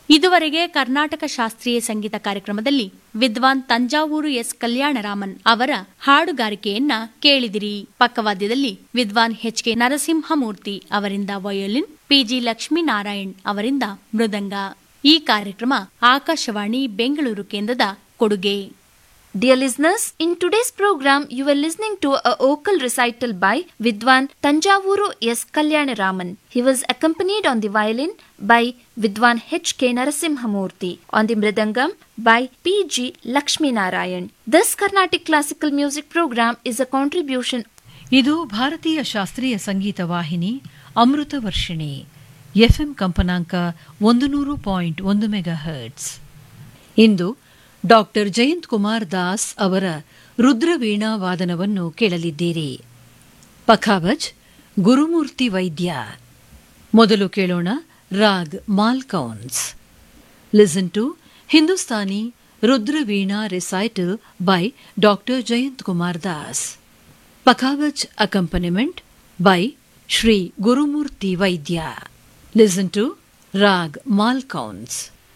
ಇದುವರೆಗೆ ಕರ್ನಾಟಕ ಶಾಸ್ತ್ರೀಯ ಸಂಗೀತ ಕಾರ್ಯಕ್ರಮದಲ್ಲಿ ವಿದ್ವಾನ್ ತಂಜಾವೂರು ಎಸ್ ಕಲ್ಯಾಣರಾಮನ್ ಅವರ ಹಾಡುಗಾರಿಕೆಯನ್ನ ಕೇಳಿದಿರಿ ಪಕ್ಕವಾದ್ಯದಲ್ಲಿ ವಿದ್ವಾನ್ ಎಚ್ ಕೆ ನರಸಿಂಹಮೂರ್ತಿ ಅವರಿಂದ ವಯೋಲಿನ್ ಪಿಜಿ ಲಕ್ಷ್ಮೀನಾರಾಯಣ್ ಅವರಿಂದ ಮೃದಂಗ ಈ ಕಾರ್ಯಕ್ರಮ ಆಕಾಶವಾಣಿ ಬೆಂಗಳೂರು ಕೇಂದ್ರದ ಕೊಡುಗೆ Dear listeners, in today's program, you were listening to a vocal recital by Vidwan Tanjavuru S. Kalyana He was accompanied on the violin by Vidwan H. K. Narasimhamurthy, on the mridangam by P. G. Lakshmi Narayan. This Carnatic classical music program is a contribution ಇದು ಭಾರತೀಯ ಶಾಸ್ತ್ರೀಯ ಸಂಗೀತ ವಾಹಿನಿ ಅಮೃತ Varshini FM ಕಂಪನಾಂಕ ಒಂದು ನೂರು point ಒಂದು megahertz ಇಂದು doctor Jayant Kumar Das ಅವರ ರುದ್ರವೀಣಾ ವಾದನವನ್ನು ಕೇಳಲಿದ್ದೀರಿ ಪಖಾವಜ್ ಗುರುಮೂರ್ತಿ ವೈದ್ಯ ಮೊದಲು ಕೇಳೋಣ raag Malkauns listen to Hindustani rudraveena recital by doctor Jayant Kumar Das pakhawaj accompaniment by Shri Gurumurthy Vaidya listen to raag Malkauns